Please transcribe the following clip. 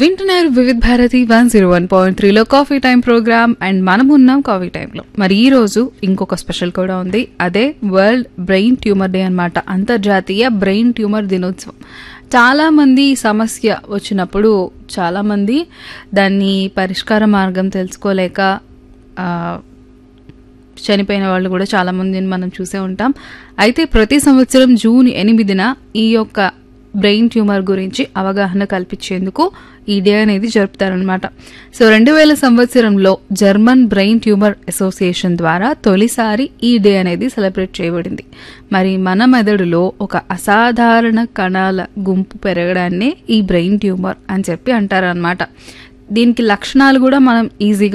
వింటున్నారు Vividh Bharati one zero one point త్రీలో coffee time program and మనం ఉన్నాం కాఫీ టైంలో మరి ఈ రోజు ఇంకొక స్పెషల్ కూడా ఉంది అదే వరల్డ్ బ్రెయిన్ ట్యూమర్ డే అన్నమాట అంతర్జాతీయ బ్రెయిన్ ట్యూమర్ దినోత్సవం చాలా మంది ఈ సమస్య వచ్చినప్పుడు చాలా మంది దాన్ని పరిష్కార మార్గం తెలుసుకోలేక ఆ, చనిపోయిన వాళ్ళు కూడా చాలా మందిని మనం చూసే ఉంటాం అయితే ప్రతి సంవత్సరం జూన్ ఎనిమిదిన ఈ యొక్క బ్రెయిన్ ట్యూమర్ గురించి అవగాహన కల్పించేందుకు ఈ డే అనేది జరుపుతారనమాట సో రెండు వేల సంవత్సరంలో జర్మన్ బ్రెయిన్ ట్యూమర్ అసోసియేషన్ ద్వారా తొలిసారి ఈ డే అనేది సెలబ్రేట్ చేయబడింది మరి మన మెదడులో ఒక అసాధారణ కణాల గుంపు పెరగడాన్నే ఈ బ్రెయిన్ ట్యూమర్ అని చెప్పి అంటారనమాట దీనికి లక్షణాలు కూడా మనం ఈజీగా